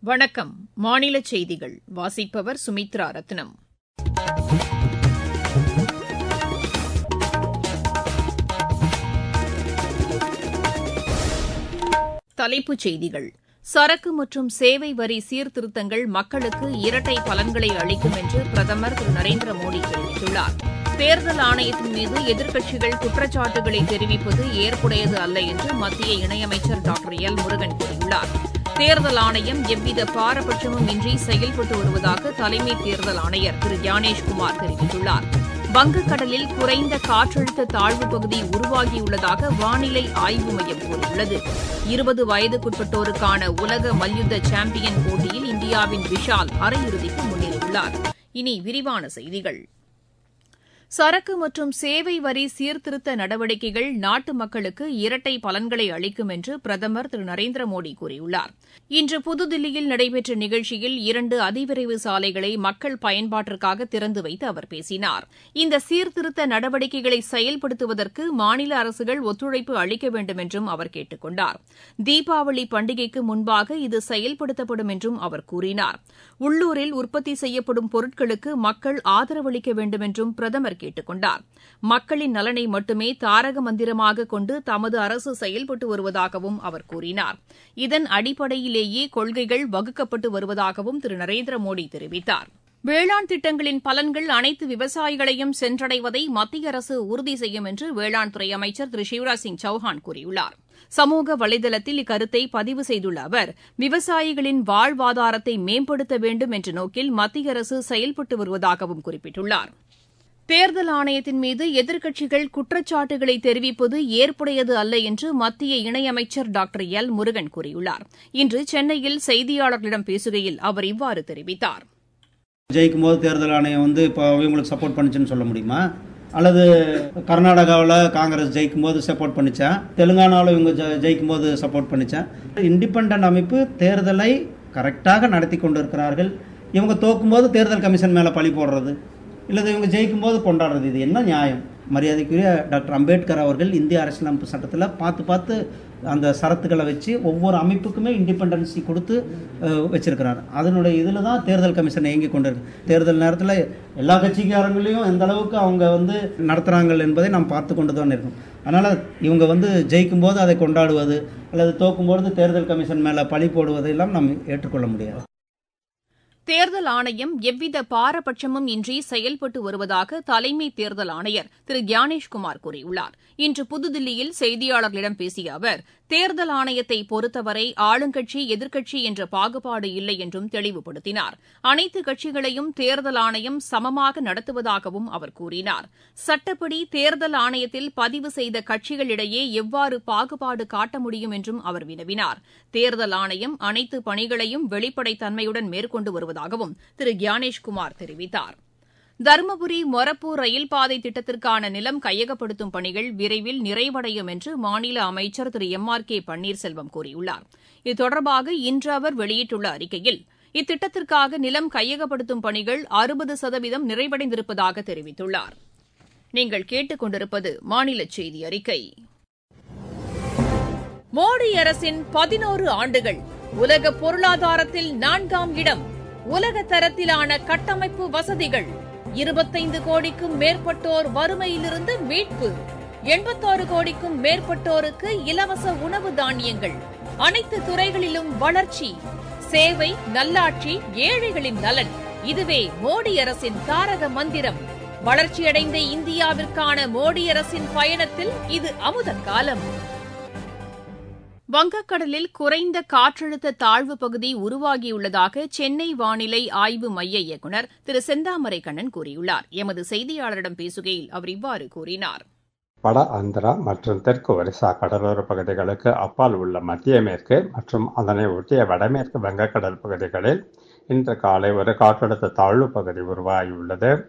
வணக்கம் மாநில செய்திகள் வாசிப்பவர் சுமித்ரா ரத்னம் தலைப்புச் செய்திகள் சரக்கு மற்றும் சேவை வரி சீர்திருத்தங்கள் மக்களுக்கு இரட்டை பலன்களை அளிக்கும் என்று பிரதமர் திரு நரேந்திர மோடி தெரிவித்துள்ளார் தேர்தல் ஆணையத்தின் மீது எதிர்க்கட்சிகள் குற்றச்சாட்டுகளை தெரிவிப்பது ஏற்புடையது அல்ல என்று மத்திய இணையமைச்சர் டாக்டர் எல் முருகன் கூறியுள்ளார் தேர்தல் ஆணையம் எவ்வித பாரபட்சமும் இன்றி செயல்பட்டு வருவதாக தலைமை தேர்தல் ஆணையர் திரு ஞானேஷ்குமார் தெரிவித்துள்ளார் வங்கக்கடலில் குறைந்த காற்றழுத்த தாழ்வு பகுதி உருவாகியுள்ளதாக வானிலை ஆய்வு மையம் கூறியுள்ளது இருபது வயதுக்குட்பட்டோருக்கான உலக மல்யுத்த சாம்பியன் போட்டியில் இந்தியாவின் விஷால் அரையிறுதிக்கு முன்னேறியுள்ளார் இனி விரிவான செய்திகள் சரக்கு மற்றும் சேவை வரி சீர்திருத்த நடவடிக்கைகள் நாட்டு மக்களுக்கு இரட்டை பலன்களை அளிக்கும் என்று பிரதமர் திரு நரேந்திர மோடி கூறியுள்ளார் இன்று புதுதில்லியில் நடைபெற்ற நிகழ்ச்சியில் இரண்டு அதிவிரைவு சாலைகளை மக்கள் பயன்பாட்டிற்காக திறந்து வைத்து அவர் பேசினார் இந்த சீர்திருத்த நடவடிக்கைகளை செயல்படுத்துவதற்கு மாநில அரசுகள் ஒத்துழைப்பு அளிக்க வேண்டும் என்றும் அவர் கேட்டுக் கொண்டார் தீபாவளி பண்டிகைக்கு முன்பாக இது செயல்படுத்தப்படும் என்றும் அவர் கூறினார் உள்ளூரில் உற்பத்தி செய்யப்படும் பொருட்களுக்கு மக்கள் ஆதரவளிக்க வேண்டும் என்றும் பிரதமர் கேட்டுக் கொண்டார் மக்களின் நலனை மட்டுமே தாரக மந்திரமாக கொண்டு தமது அரசு செயல்பட்டு வருவதாகவும் அவர் கூறினார் இதன் அடிப்படையிலேயே கொள்கைகள் வகுக்கப்பட்டு வருவதாகவும் திரு நரேந்திர மோடி தெரிவித்தார் வேளாண் திட்டங்களின் பலன்கள் அனைத்து விவசாயிகளையும் சென்றடைவதை மத்திய அரசு உறுதி செய்யும் என்று வேளாண் துறை அமைச்சர் திரு சிவராஜ் சிங் சௌஹான் கூறியுள்ளார் சமூக வலைதளத்தில் இக்கருத்தை பதிவு செய்துள்ள அவர் விவசாயிகளின் வாழ்வாதாரத்தை மேம்படுத்த வேண்டும் என்ற நோக்கில் மத்திய அரசு செயல்பட்டு வருவதாகவும் குறிப்பிட்டுள்ளார் தேர்தல் ஆணையத்தின் மீது எதிர்க்கட்சிகள் குற்றச்சாட்டுகளை தெரிவிப்பது ஏற்புடையது அல்ல என்று மத்திய இணையமைச்சர் டாக்டர் எல் முருகன் கூறியுள்ளார் இன்று சென்னையில் செய்தியாளர்களிடம் பேசுகையில் அவர் இவ்வாறு தெரிவித்தார் ஜெயிக்கும் போது தேர்தல் ஆணையம் வந்து இப்போ இவங்களுக்கு சப்போர்ட் பண்ணுச்சுன்னு சொல்ல முடியுமா அல்லது கர்நாடகாவில் காங்கிரஸ் ஜெயிக்கும் போது சப்போர்ட் பண்ணிச்சா தெலுங்கானாவில் இவங்க ஜெயிக்கும் போது சப்போர்ட் பண்ணிச்சா இண்டிபெண்ட் அமைப்பு தேர்தலை கரெக்டாக நடத்தி கொண்டு இருக்கிறார்கள் இவங்க தோக்கும்போது தேர்தல் கமிஷன் மேலே பழி போடுறது இல்லது இவங்க ஜெயிக்கும் போது கொண்டாடுறது இது என்ன நியாயம் மரியாதைக்குரிய டாக்டர் அம்பேத்கர் அவர்கள் இந்திய அரசியலமைப்பு சட்டத்தில் பார்த்து பார்த்து அந்த சரத்துக்களை வச்சு ஒவ்வொரு அமைப்புக்குமே இண்டிபெண்டன்சி கொடுத்து வச்சிருக்கிறார் அதனுடைய இதில் தான் தேர்தல் கமிஷன் இயங்கி கொண்டு இருக்கு தேர்தல் நேரத்தில் எல்லா கட்சிக்காரங்களையும் எந்த அளவுக்கு அவங்க வந்து நடத்துகிறாங்க என்பதை நாம் பார்த்து கொண்டு தான் இருக்கோம் அதனால் இவங்க வந்து ஜெயிக்கும் போது அதை கொண்டாடுவது அல்லது தோக்கும்போது தேர்தல் கமிஷன் மேலே பழி போடுவதையெல்லாம் நாம் ஏற்றுக்கொள்ள முடியாது தேர்தல் ஆணையம் எவ்வித பாரபட்சமும் இன்றி செயல்பட்டு வருவதாக தலைமை தேர்தல் ஆணையர் திரு ஞானேஷ்குமார் கூறியுள்ளார் இன்று புதுதில்லியில் செய்தியாளர்களிடம் பேசிய அவர் தேர்தல் ஆணையத்தை பொறுத்தவரை ஆளுங்கட்சி எதிர்க்கட்சி என்ற பாகுபாடு இல்லை என்றும் தெளிவுபடுத்தினார் அனைத்து கட்சிகளையும் தேர்தல் ஆணையம் சமமாக நடத்துவதாகவும் அவர் கூறினார் சட்டப்படி தேர்தல் ஆணையத்தில் பதிவு செய்த கட்சிகளிடையே எவ்வாறு பாகுபாடு காட்ட முடியும் என்றும் அவர் வினவினார் தேர்தல் ஆணையம் அனைத்து பணிகளையும் வெளிப்படைத்தன்மையுடன் மேற்கொண்டு வருவதாகவும் திரு ஞானேஷ்குமார் தெரிவித்தார் தருமபுரி மொரப்பூர் ரயில் பாதை திட்டத்திற்கான நிலம் கையகப்படுத்தும் பணிகள் விரைவில் நிறைவடையும் என்று மாநில அமைச்சர் திரு எம் ஆர் கே பன்னீர்செல்வம் கூறியுள்ளார் இது தொடர்பாக இன்று அவர் வெளியிட்டுள்ள அறிக்கையில் இத்திட்டத்திற்காக நிலம் கையகப்படுத்தும் பணிகள் அறுபது சதவீதம் நிறைவடைந்திருப்பதாக தெரிவித்துள்ளார் நீங்கள் கேட்டுக் கொண்டிருப்பது மாநில செய்தி அறிக்கை மோடி அரசின் பதினோரு ஆண்டுகள் உலக பொருளாதாரத்தில் நான்காம் இடம் உலக தரத்திலான கட்டமைப்பு வசதிகள் இருபத்தைந்து கோடிக்கும் மேற்பட்டோர் வறுமையிலிருந்து மீட்பு எண்பத்தாறு கோடிக்கும் மேற்பட்டோருக்கு இலவச உணவு தானியங்கள் அனைத்து துறைகளிலும் வளர்ச்சி சேவை நல்லாட்சி ஏழைகளின் நலன் இதுவே மோடி அரசின் தாரக மந்திரம் வளர்ச்சியடைந்த இந்தியாவிற்கான மோடி அரசின் பயணத்தில் இது அமுத காலம் வங்கக்கடலில் குறைந்த காற்றழுத்த தாழ்வு பகுதி உருவாகியுள்ளதாக சென்னை வானிலை ஆய்வு மைய இயக்குநர் திரு செந்தாமரை கண்ணன் கூறியுள்ளார் எமது செய்தியாளரிடம் பேசுகையில் அவர் இவ்வாறு கூறினார் வட ஆந்திரா மற்றும் தெற்கு ஒரிசா கடலோர பகுதிகளுக்கு அப்பால் உள்ள மத்திய மேற்கு மற்றும் அதனை ஒட்டிய வடமேற்கு வங்கக்கடல் பகுதிகளில் இன்று காலை ஒரு காற்றழுத்த தாழ்வு பகுதி உருவாகியுள்ளது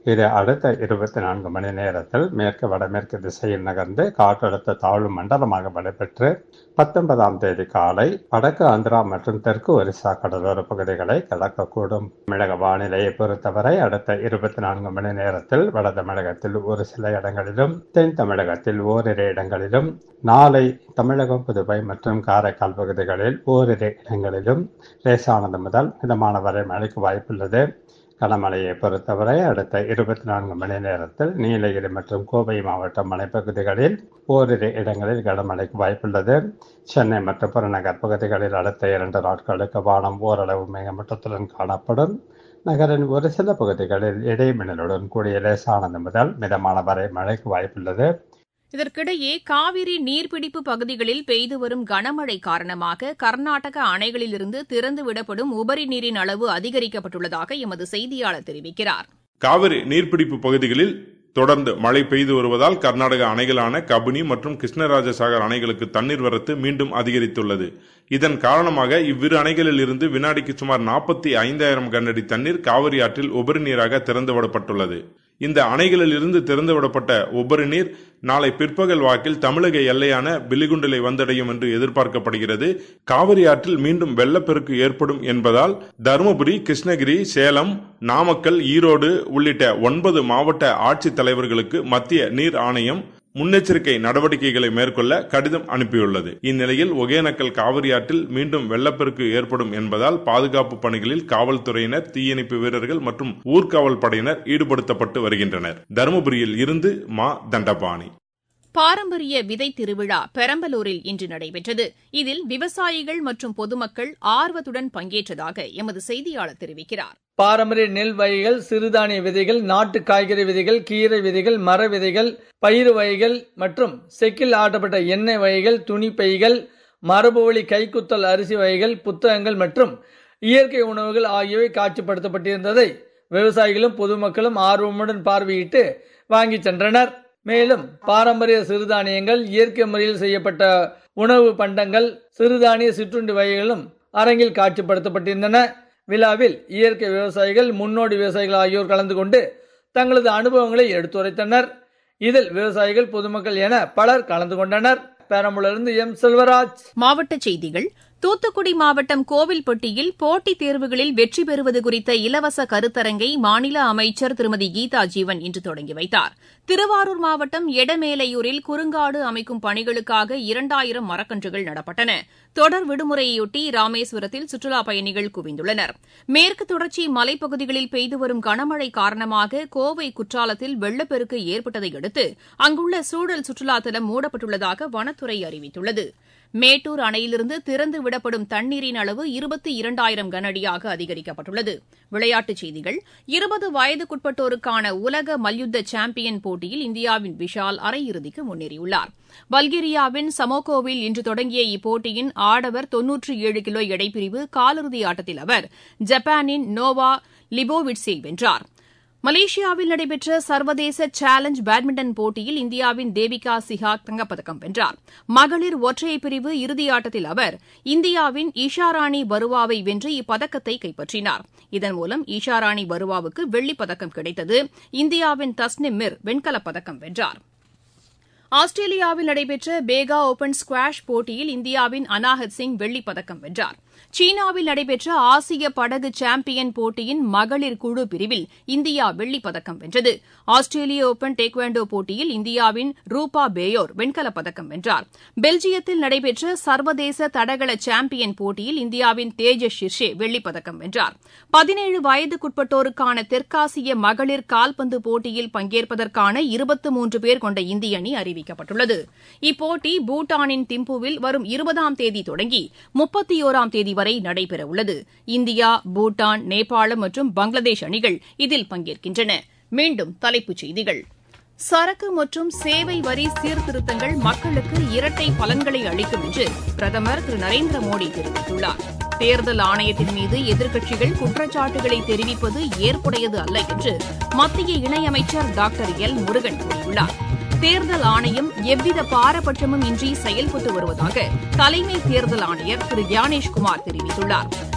இது அடுத்த இருபத்தி நான்கு மணி நேரத்தில் மேற்கு வடமேற்கு திசையில் நகர்ந்து காற்றழுத்த தாழ்வு மண்டலமாக வலுப்பெற்று பத்தொன்பதாம் தேதி காலை வடக்கு ஆந்திரா மற்றும் தெற்கு ஒரிசா கடலோர பகுதிகளை கடக்கக்கூடும் தமிழக வானிலையை பொறுத்தவரை அடுத்த இருபத்தி நான்கு மணி நேரத்தில் வட தமிழகத்தில் ஒரு சில இடங்களிலும் தென் தமிழகத்தில் ஓரிரு இடங்களிலும் நாளை தமிழகம் புதுவை மற்றும் காரைக்கால் பகுதிகளில் ஓரிரு இடங்களிலும் லேசானது முதல் மிதமான வரை மழைக்கு வாய்ப்புள்ளது கனமழையை பொறுத்தவரை அடுத்த இருபத்தி நான்கு மணி நேரத்தில் நீலகிரி மற்றும் கோவை மாவட்ட மலைப்பகுதிகளில் ஓரிரு இடங்களில் கனமழைக்கு வாய்ப்புள்ளது சென்னை மற்றும் புறநகர் பகுதிகளில் அடுத்த இரண்டு நாட்களுக்கு வானம் ஓரளவு மேகமூட்டத்துடன் காணப்படும் நகரின் ஒரு சில பகுதிகளில் இடைமின்னலுடன் கூடிய லேசானது முதல் மிதமான வரை மழைக்கு வாய்ப்புள்ளது இதற்கிடையே காவிரி நீர்பிடிப்பு பகுதிகளில் பெய்து வரும் கனமழை காரணமாக கர்நாடக அணைகளிலிருந்து திறந்துவிடப்படும் உபரி நீரின் அளவு அதிகரிக்கப்பட்டுள்ளதாக எமது செய்தியாளர் தெரிவிக்கிறார் காவிரி நீர்பிடிப்பு பகுதிகளில் தொடர்ந்து மழை பெய்து வருவதால் கர்நாடக அணைகளான கபினி மற்றும் கிருஷ்ணராஜசாகர் அணைகளுக்கு தண்ணீர் வரத்து மீண்டும் அதிகரித்துள்ளது இதன் காரணமாக இவ்விரு அணைகளில் இருந்து வினாடிக்கு சுமார் நாற்பத்தி ஐந்தாயிரம் கனஅடி தண்ணீர் காவிரி ஆற்றில் உபரி நீராக திறந்துவிடப்பட்டுள்ளது இந்த அணைகளில் இருந்து திறந்துவிடப்பட்ட உபரி நீர் நாளை பிற்பகல் வாக்கில் தமிழக எல்லையான பிலிகுண்டலை வந்தடையும் என்று எதிர்பார்க்கப்படுகிறது காவிரி ஆற்றில் மீண்டும் வெள்ளப்பெருக்கு ஏற்படும் என்பதால் தருமபுரி கிருஷ்ணகிரி சேலம் நாமக்கல் ஈரோடு உள்ளிட்ட ஒன்பது மாவட்ட ஆட்சித் தலைவர்களுக்கு மத்திய நீர் ஆணையம் முன்னெச்சரிக்கை நடவடிக்கைகளை மேற்கொள்ள கடிதம் அனுப்பியுள்ளது இந்நிலையில் ஒகேனக்கல் காவிரி ஆற்றில் மீண்டும் வெள்ளப்பெருக்கு ஏற்படும் என்பதால் பாதுகாப்பு பணிகளில் காவல்துறையினர் தீயணைப்பு வீரர்கள் மற்றும் ஊர்காவல் படையினர் ஈடுபடுத்தப்பட்டு வருகின்றனர் தருமபுரியில் இருந்து மா தண்டபாணி பாரம்பரிய விதை திருவிழா பெரம்பலூரில் இன்று நடைபெற்றது இதில் விவசாயிகள் மற்றும் பொதுமக்கள் ஆர்வத்துடன் பங்கேற்றதாக எமது செய்தியாளர் தெரிவிக்கிறார் பாரம்பரிய நெல் வகைகள் சிறுதானிய விதைகள் நாட்டு காய்கறி விதைகள் கீரை விதைகள் மர விதைகள் பயிறு வகைகள் மற்றும் செக்கில் ஆட்டப்பட்ட எண்ணெய் வகைகள் துணி பைகள் மரபுவழி கைக்குத்தல் அரிசி வகைகள் புத்தகங்கள் மற்றும் இயற்கை உணவுகள் ஆகியவை காட்சிப்படுத்தப்பட்டிருந்ததை விவசாயிகளும் பொதுமக்களும் ஆர்வமுடன் பார்வையிட்டு வாங்கி சென்றனர் மேலும் பாரம்பரிய சிறுதானியங்கள் இயற்கை முறையில் செய்யப்பட்ட உணவு பண்டங்கள் சிறுதானிய சிற்றுண்டி வகைகளும் அரங்கில் காட்சிப்படுத்தப்பட்டிருந்தன விழாவில் இயற்கை விவசாயிகள் முன்னோடி விவசாயிகள் ஆகியோர் கலந்து கொண்டு தங்களது அனுபவங்களை எடுத்துரைத்தனர் இதில் விவசாயிகள் பொதுமக்கள் என பலர் கலந்து கொண்டனர் பெரம்பலூரிலிருந்து எம் செல்வராஜ் மாவட்டச் செய்திகள் தூத்துக்குடி மாவட்டம் கோவில்பட்டியில் போட்டித் தேர்வுகளில் வெற்றி பெறுவது குறித்த இலவச கருத்தரங்கை மாநில அமைச்சர் திருமதி கீதா ஜீவன் இன்று தொடங்கி வைத்தார் திருவாரூர் மாவட்டம் எடமேலையூரில் குறுங்காடு அமைக்கும் பணிகளுக்காக இரண்டாயிரம் மரக்கன்றுகள் நடப்பட்டன தொடர் விடுமுறையொட்டி ராமேஸ்வரத்தில் சுற்றுலாப் பயணிகள் குவிந்துள்ளனர் மேற்கு தொடர்ச்சி மலைப்பகுதிகளில் பெய்து வரும் கனமழை காரணமாக கோவை குற்றாலத்தில் வெள்ளப்பெருக்கு ஏற்பட்டதை அடுத்து அங்குள்ள சூழல் சுற்றுலாத்தலம் மூடப்பட்டுள்ளதாக வனத்துறை அறிவித்துள்ளது மேட்டூர் அணையிலிருந்து திறந்து விடப்படும் தண்ணீரின் அளவு இருபத்தி இரண்டாயிரம் கனஅடியாக அதிகரிக்கப்பட்டுள்ளது விளையாட்டுச் செய்திகள் இருபது வயதுக்குட்பட்டோருக்கான உலக மல்யுத்த சாம்பியன் போட்டியில் இந்தியாவின் விஷால் அரையிறுதிக்கு முன்னேறியுள்ளார் பல்கேரியாவின் சமோகோவில் இன்று தொடங்கிய இப்போட்டியின் ஆடவர் தொன்னூற்றி ஏழு கிலோ எடைப்பிரிவு காலிறுதி ஆட்டத்தில் அவர் ஜப்பானின் நோவா லிபோவிட்ஸை வென்றார் மலேசியாவில் நடைபெற்ற சர்வதேச சேலஞ்ச் பேட்மிண்டன் போட்டியில் இந்தியாவின் தேவிகா சிஹாக் தங்கப்பதக்கம் வென்றார் மகளிர் ஒற்றையர் பிரிவு இறுதியாட்டத்தில் அவர் இந்தியாவின் ஈஷாராணி பருவாவை வென்று இப்பதக்கத்தை கைப்பற்றினார் இதன் மூலம் ஈஷாராணி பருவாவுக்கு வெள்ளிப் பதக்கம் கிடைத்தது இந்தியாவின் தஸ்னிம் மிர் வெண்கலப் பதக்கம் வென்றார் ஆஸ்திரேலியாவில் நடைபெற்ற பேகா ஓபன் ஸ்குவாஷ் போட்டியில் இந்தியாவின் அனாஹத் சிங் வெள்ளிப் பதக்கம் வென்றார் சீனாவில் நடைபெற்ற ஆசிய படகு சாம்பியன் போட்டியின் மகளிர் குழு பிரிவில் இந்தியா வெள்ளிப் பதக்கம் வென்றது ஆஸ்திரேலிய ஓபன் டேக்வாண்டோ போட்டியில் இந்தியாவின் ரூபா பேயோர் வெண்கலப் பதக்கம் வென்றார் பெல்ஜியத்தில் நடைபெற்ற சர்வதேச தடகள சாம்பியன் போட்டியில் இந்தியாவின் தேஜஸ் ஷிர்ஷே வெள்ளிப் பதக்கம் வென்றார் பதினேழு வயதுக்குட்பட்டோருக்கான தெற்காசிய மகளிர் கால்பந்து போட்டியில் பங்கேற்பதற்கான இருபத்து மூன்று பேர் கொண்ட இந்திய அணி அறிவிக்கப்பட்டுள்ளது இப்போட்டி பூட்டானின் திம்புவில் வரும் இருபதாம் தேதி தொடங்கி முப்பத்தியோராம் தேதி வரை நடைபெறவுள்ளது இந்தியா பூட்டான் நேபாளம் மற்றும் பங்களாதேஷ் அணிகள் இதில் பங்கேற்கின்றன மீண்டும் தலைப்புச் செய்திகள் சரக்கு மற்றும் சேவை வரி சீர்திருத்தங்கள் மக்களுக்கு இரட்டை பலன்களை அளிக்கும் என்று பிரதமர் திரு நரேந்திர மோடி தெரிவித்துள்ளார் தேர்தல் ஆணையத்தின் மீது எதிர்க்கட்சிகள் குற்றச்சாட்டுகளை தெரிவிப்பது ஏற்புடையது அல்ல என்று மத்திய இணையமைச்சர் டாக்டர் எல் முருகன் கூறியுள்ளார் தேர்தல் ஆணையம் எவ்வித பாரபட்சமும் இன்றி செயல்பட்டு வருவதாக தலைமை தேர்தல் ஆணையர் திரு ஞானேஷ்குமார் தெரிவித்துள்ளார்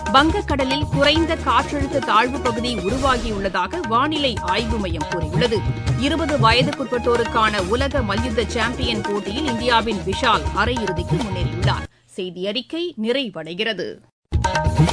வங்கக்கடலில் குறைந்த காற்றழுத்த தாழ்வு பகுதி உருவாகியுள்ளதாக வானிலை ஆய்வு மையம் கூறியுள்ளது இருபது வயதுக்குட்பட்டோருக்கான உலக மல்யுத்த சாம்பியன் போட்டியில் இந்தியாவின் விஷால் அரையிறுதிக்கு முன்னேறியுள்ளார் செய்தி அறிக்கை நிறைவடைகிறது